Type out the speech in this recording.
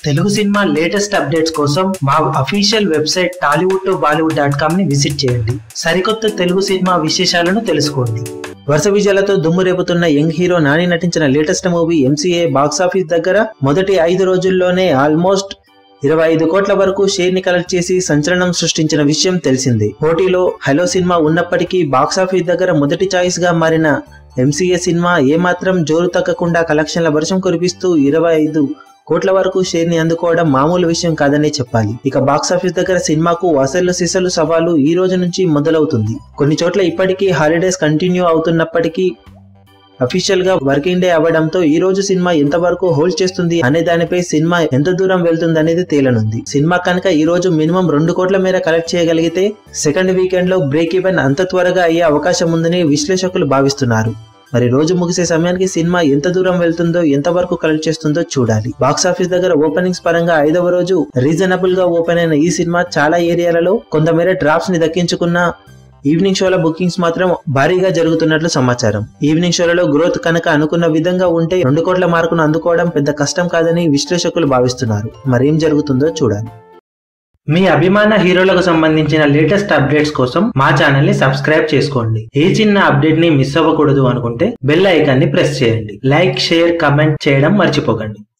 Telugu cinema latest updates కోసం మా official website Tollywood to Bollywood dot com ని విజిట్ చేయండి సరికొత్త తెలుగు సినిమా విశేషాలను తెలుసుకోండి వరుస విజయాలతో దుమ్ము రేపుతున్న యంగ్ హీరో నాని నటించిన లేటెస్ట్ మూవీ ఎంసీఏ బాక్సాఫీస్ దగ్గర మొదటి ఐదు రోజుల్లోనే ఆల్మోస్ట్ ఇరవై ఐదు కోట్ల వరకు షేర్ ని కలెక్ట్ చేసి సంచలనం సృష్టించిన విషయం తెలిసిందే పోటీలో హలో సినిమా ఉన్నప్పటికీ బాక్సాఫీస్ దగ్గర మొదటి చాయిస్ గా మారిన ఎంసీఏ సినిమా ఏమాత్రం జోరు తగ్గకుండా కలెక్షన్ల వర్షం కురిపిస్తూ ఇరవై ఐదు కోట్ల వరకు షేర్ ని అందుకోవడం మామూలు విషయం కాదనే చెప్పాలి ఇక బాక్సాఫీస్ దగ్గర సినిమాకు అసలు సిసలు సవాలు ఈ రోజు నుంచి మొదలవుతుంది కొన్ని చోట్ల ఇప్పటికీ హాలిడేస్ కంటిన్యూ అవుతున్నప్పటికీ అఫీషియల్ గా వర్కింగ్ డే అవ్వడంతో ఈ రోజు సినిమా ఎంత వరకు హోల్డ్ చేస్తుంది అనే దానిపై సినిమా ఎంత దూరం వెళ్తుంది అనేది తేలనుంది సినిమా కనుక ఈ రోజు మినిమం రెండు కోట్ల మేర కలెక్ట్ చేయగలిగితే సెకండ్ వీకెండ్ లో బ్రేక్ ఈవెన్ అంత త్వరగా అయ్యే అవకాశం ఉందని విశ్లేషకులు భావిస్తున్నారు మరి రోజు ముగిసే సమయానికి సినిమా ఎంత దూరం వెళ్తుందో ఎంత వరకు కలెక్ట్ చేస్తుందో చూడాలి బాక్స్ ఆఫీస్ దగ్గర ఓపెనింగ్స్ పరంగా ఐదవ రోజు రీజనబుల్ గా ఓపెన్ అయిన ఈ సినిమా చాలా ఏరియాలలో కొంతమేర డ్రాప్స్ ని దక్కించుకున్న ఈవినింగ్ షోల బుకింగ్స్ మాత్రం భారీగా జరుగుతున్నట్లు సమాచారం ఈవినింగ్ షోలలో గ్రోత్ కనుక అనుకున్న విధంగా ఉంటే రెండు కోట్ల మార్కును అందుకోవడం పెద్ద కష్టం కాదని విశ్లేషకులు భావిస్తున్నారు మరేం జరుగుతుందో చూడాలి మీ అభిమాన హీరోలకు సంబంధించిన లేటెస్ట్ అప్డేట్స్ కోసం మా ఛానల్ ని సబ్స్క్రైబ్ చేసుకోండి ఏ చిన్న అప్డేట్ ని మిస్ అవ్వకూడదు అనుకుంటే బెల్ ఐకాన్ ని ప్రెస్ చేయండి లైక్ షేర్ కమెంట్ చేయడం మర్చిపోకండి